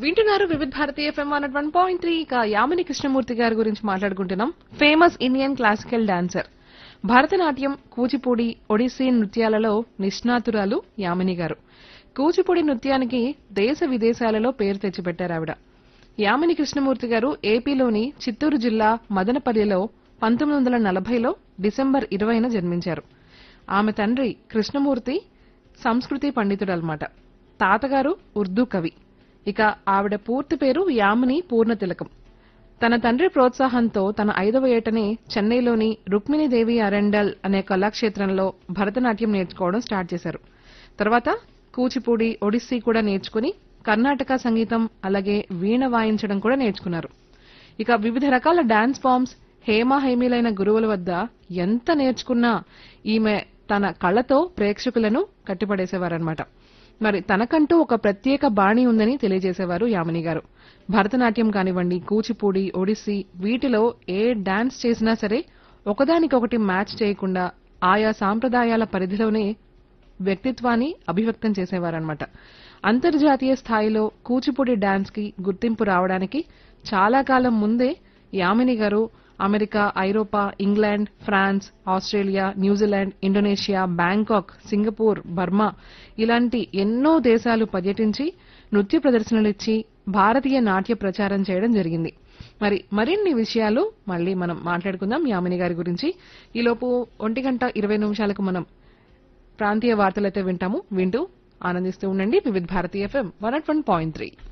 వింటున్నారు Vividh Bharati FM one one point three ఇక యామిని కృష్ణమూర్తి గారి గురించి మాట్లాడుకుంటున్నాం famous Indian classical dancer Bharatanatyam Kuchipudi Odissi నృత్యాలలో నిష్ణాతురాలు యామిని గారు కూచిపూడి నృత్యానికి దేశ విదేశాలలో పేరు తెచ్చిపెట్టారు ఆవిడ యామిని కృష్ణమూర్తి గారు ఏపీలోని చిత్తూరు జిల్లా మదనపల్లిలో పంతొమ్మిది వందల నలభైలో డిసెంబర్ ఇరవైన జన్మించారు ఆమె తండ్రి కృష్ణమూర్తి సంస్కృతి పండితుడన్నమాట తాతగారు ఉర్దూ కవి ఇక ఆవిడ పూర్తి పేరు యామిని పూర్ణతిలకం తన తండ్రి ప్రోత్సాహంతో తన ఐదవ ఏటనే చెన్నైలోని రుక్మిణీదేవి అరెండల్ అనే కళాక్షేత్రంలో భరతనాట్యం నేర్చుకోవడం స్టార్ట్ చేశారు తర్వాత కూచిపూడి ఒడిస్సీ కూడా నేర్చుకుని కర్ణాటక సంగీతం అలాగే వీణ వాయించడం కూడా నేర్చుకున్నారు ఇక వివిధ రకాల డాన్స్ ఫామ్స్ హేమా హేమీలైన గురువుల వద్ద ఎంత నేర్చుకున్నా ఈమె తన కళతో ప్రేక్షకులను కట్టిపడేసేవారనమాట మరి తనకంటూ ఒక ప్రత్యేక బాణి ఉందని తెలియజేసేవారు యామిని గారు భరతనాట్యం కానివ్వండి కూచిపూడి ఒడిస్సీ వీటిలో ఏ డాన్స్ చేసినా సరే ఒకదానికొకటి మ్యాచ్ చేయకుండా ఆయా సాంప్రదాయాల పరిధిలోనే వ్యక్తిత్వాన్ని అభివ్యక్తం చేసేవారనమాట అంతర్జాతీయ స్థాయిలో కూచిపూడి డాన్స్ కి గుర్తింపు రావడానికి చాలా కాలం ముందే యామిని గారు అమెరికా ఐరోపా England France Australia New Zealand Indonesia Bangkok Singapore Burma ఇలాంటి ఎన్నో దేశాలు పర్యటించి నృత్య ప్రదర్శనలిచ్చి భారతీయ నాట్య ప్రచారం చేయడం జరిగింది మరి మరిన్ని విషయాలు మళ్ళీ మనం మాట్లాడుకుందాం యామిని గారి గురించి ఈలోపు ఒంటి గంట ఇరవై నిమిషాలకు మనం ప్రాంతీయ వార్తలైతే వింటాము వింటూ ఆనందిస్తూ ఉండండి Vividh Bharati FM one point three